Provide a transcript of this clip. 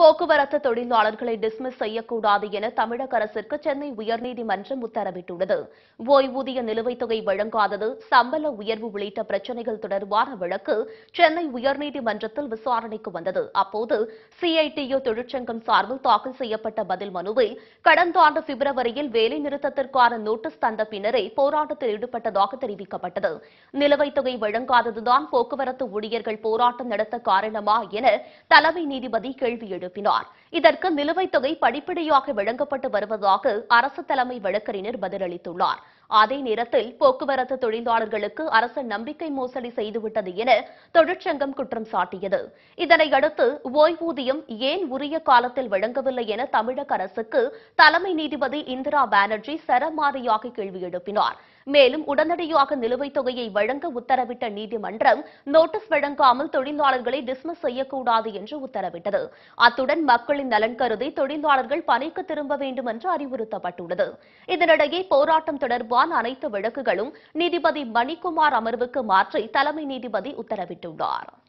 போக்குவரத்து தொழிலாளர்களை டிஸ்மிஸ் செய்யக்கூடாது என தமிழக அரசிற்கு சென்னை உயர்நீதிமன்றம் உத்தரவிட்டுள்ளது ஓய்வூதிய நிலுவைத் தொகை வழங்காதது சம்பள உயர்வு உள்ளிட்ட பிரச்சினைகள் தொடர்பான வழக்கு சென்னை உயர்நீதிமன்றத்தில் விசாரணைக்கு வந்தது அப்போது சிஐடியு தொழிற்சங்கம் சார்பில் தாக்கல் செய்யப்பட்ட பதில் மனுவில் கடந்த ஆண்டு பிப்ரவரியில் வேலை நிறுத்தத்திற்கான நோட்டீஸ் தந்த பின்னரே போராட்டத்தில் ஈடுபட்டதாக தெரிவிக்கப்பட்டது நிலுவைத் தொகை வழங்காததுதான் போக்குவரத்து ஊழியர்கள் போராட்டம் நடத்த காரணமா என தலைமை நீதிபதி கேள்வி எழுப்பினார் இதற்கு நிலுவைத் தொகை படிப்படியாக வழங்கப்பட்டு வருவதாக அரசு தலைமை வழக்கறிஞர் பதிலளித்துள்ளார் அதே நேரத்தில் போக்குவரத்து தொழிலாளர்களுக்கு அரசு நம்பிக்கை மோசடி செய்துவிட்டது என தொழிற்சங்கம் குற்றம் சாட்டியது இதனையடுத்து ஓய்வூதியம் ஏன் உரிய காலத்தில் வழங்கவில்லை என தமிழக அரசுக்கு தலைமை நீதிபதி இந்திரா பானர்ஜி சரமாரியாக கேள்வி எழுப்பினார் மேலும் உடனடியாக நிலுவைத் தொகையை வழங்க உத்தரவிட்ட நீதிமன்றம் நோட்டீஸ் வழங்காமல் தொழிலாளர்களை டிஸ்மிஸ் செய்யக்கூடாது என்று உத்தரவிட்டது அத்துடன் மக்களின் நலன் கருதி தொழிலாளர்கள் பணிக்கு திரும்ப வேண்டும் என்று அறிவுறுத்தப்பட்டுள்ளது இதனிடையே போராட்டம் தொடர்பான அனைத்து வழக்குகளும் நீதிபதி மணிக்குமார் அமர்வுக்கு மாற்றி தலைமை நீதிபதி உத்தரவிட்டுள்ளார்